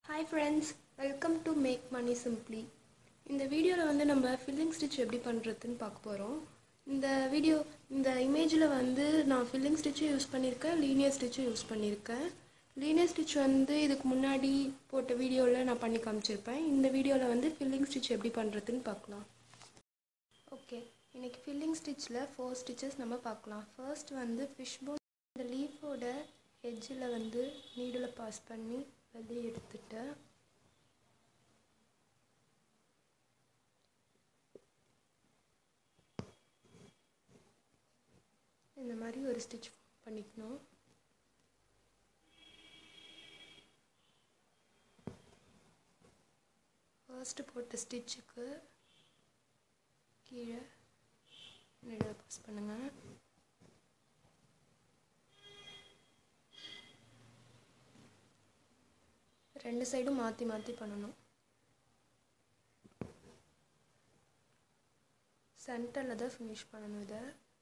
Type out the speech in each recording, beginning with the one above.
hi friends welcome to make money simply இந்த வீடியோவில் வந்து நம்ம ஃபில்லிங் ஸ்டிச் எப்படி பண்ணுறதுன்னு பார்க்க போகிறோம் இந்த வீடியோ இந்த இமேஜில் வந்து நான் ஃபில்லிங் ஸ்டிச்சும் யூஸ் பண்ணியிருக்கேன் லீனியர் ஸ்டிச்சும் யூஸ் பண்ணியிருக்கேன் லீனியர் ஸ்டிச் வந்து இதுக்கு முன்னாடி போட்ட வீடியோவில் நான் பண்ணி காமிச்சிருப்பேன் இந்த வீடியோவில் வந்து ஃபில்லிங் ஸ்டிச் எப்படி பண்ணுறதுன்னு பார்க்கலாம் ஓகே இன்றைக்கி ஃபில்லிங் ஸ்டிச்சில் ஃபோர் ஸ்டிச்சஸ் நம்ம பார்க்கலாம் ஃபர்ஸ்ட் வந்து ஃபிஷ் போன் இந்த லீஃபோட எட்ஜில் வந்து நீடில் பாஸ் பண்ணி வெளியே எடுத்துட்டு இந்த மாதிரி ஒரு ஸ்டிச் பண்ணிக்கணும் ஃபர்ஸ்ட் போட்ட ஸ்டிச்சுக்கு கீழே நீடில் பாஸ் பண்ணுங்கள் ரெண்டு சைடும் மாற்றி மாற்றி பண்ணணும் சென்டரில் தான் ஃபினிஷ் பண்ணணும் இதை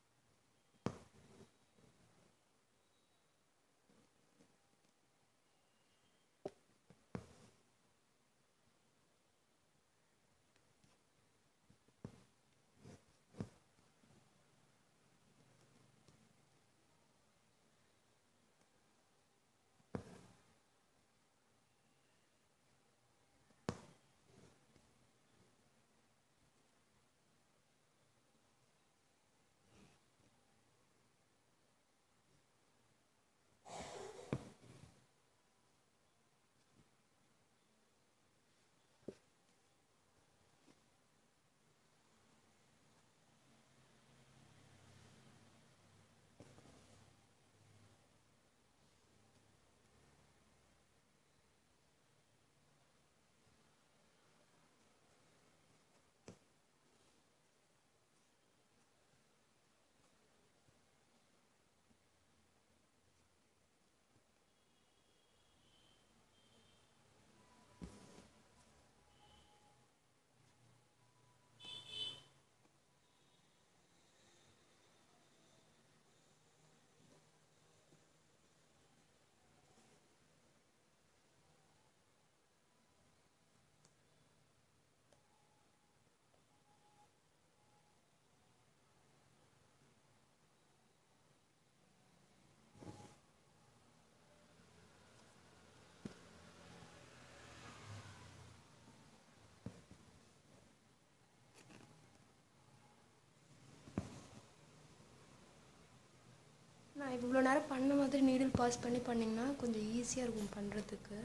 நான் இவ்வளோ நேரம் பண்ண மாதிரி நீடில் பாஸ் பண்ணி பண்ணிங்கன்னா கொஞ்சம் ஈஸியாக இருக்கும் பண்ணுறதுக்கு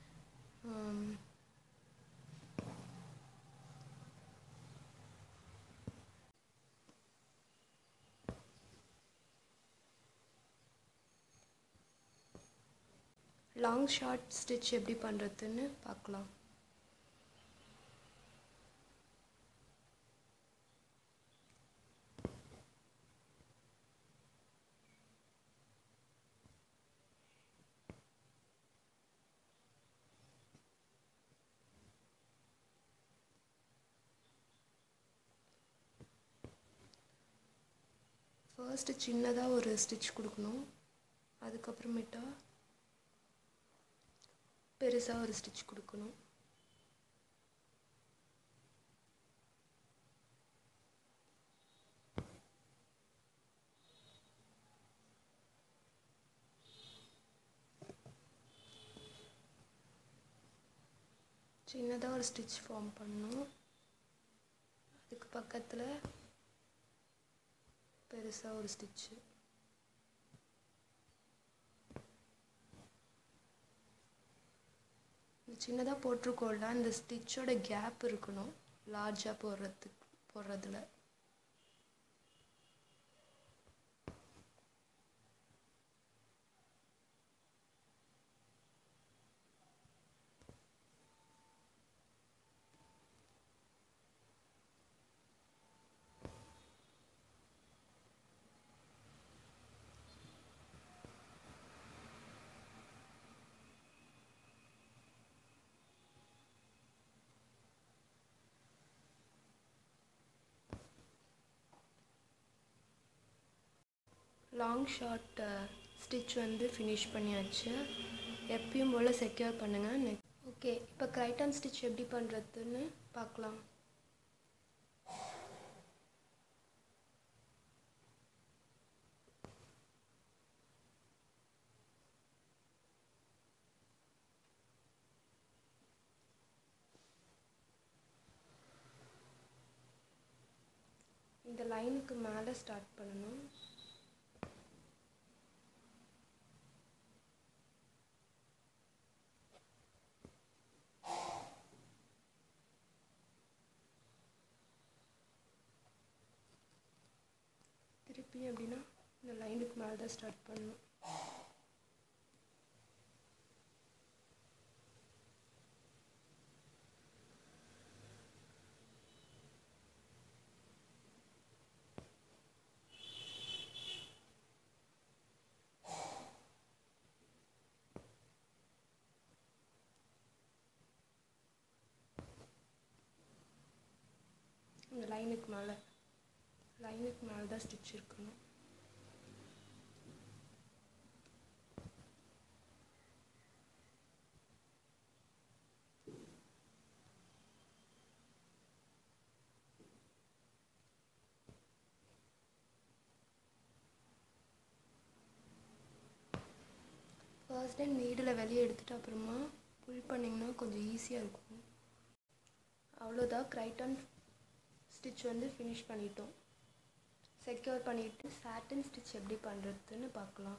லாங் ஷார்ட் ஸ்டிச் எப்படி பண்ணுறதுன்னு பார்க்கலாம் ஃபர்ஸ்ட்டு சின்னதாக ஒரு ஸ்டிச் கொடுக்கணும் அதுக்கப்புறமேட்டா பெருசாக ஒரு ஸ்டிச் கொடுக்கணும் சின்னதாக ஒரு ஸ்டிச் ஃபார்ம் பண்ணணும் அதுக்கு பக்கத்தில் பெருசாக ஒரு ஸ்டிச்சு இந்த சின்னதாக போட்டிருக்கோம்ல இந்த ஸ்டிச்சோட கேப் இருக்கணும் லார்ஜாக போடுறதுக்கு போடுறதுல லாங் ஷார்ட் ஸ்டிச் வந்து ஃபினிஷ் பண்ணியாச்சு எப்பயும் போல் செக்யூர் பண்ணுங்கள் நெக் ஓகே ஓகே இப்போ க்ரைட்டன் ஸ்டிச் எப்படி பண்ணுறதுன்னு பார்க்கலாம் இந்த லைனுக்கு மேலே ஸ்டார்ட் பண்ணணும் திருப்பி அப்படின்னா இந்த லைனுக்கு மேலே தான் ஸ்டார்ட் பண்ணணும் இந்த லைனுக்கு மேலே லைனுக்கு மேலே தான் ஸ்டிச் இருக்கணும் ஃபர்ஸ்ட் டைம் நீடில் வெளியே எடுத்துட்டு அப்புறமா புல் பண்ணிங்கன்னா கொஞ்சம் ஈஸியாக இருக்கும் அவ்வளோதான் க்ரைட்டன் ஸ்டிச் வந்து ஃபினிஷ் பண்ணிட்டோம் செக்யூர் பண்ணிவிட்டு சாட்டன் ஸ்டிச் எப்படி பண்ணுறதுன்னு பார்க்கலாம்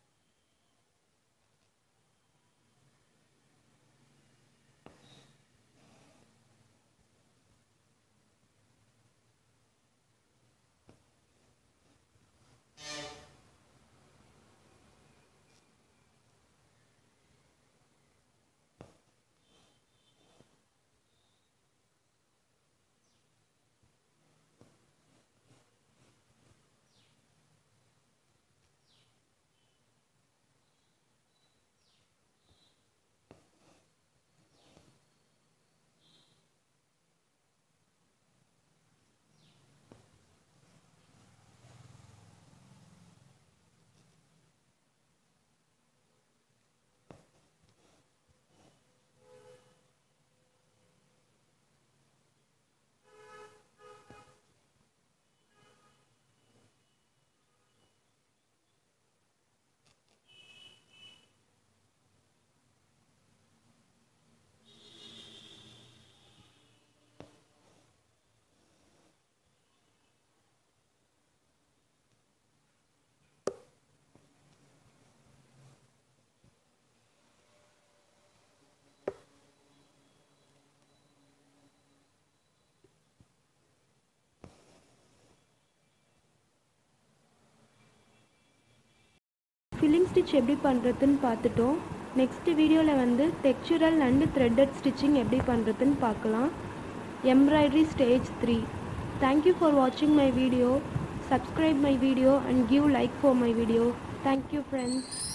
ஃபில்லிங் ஸ்டிச் எப்படி பண்ணுறதுன்னு பார்த்துட்டோம் நெக்ஸ்ட் வீடியோவில் வந்து டெக்சுரல் அண்டு த்ரெட்டட் ஸ்டிச்சிங் எப்படி பண்ணுறதுன்னு பார்க்கலாம் embroidery stage three thank you for வாட்சிங் my video subscribe my video and give like for my video thank you friends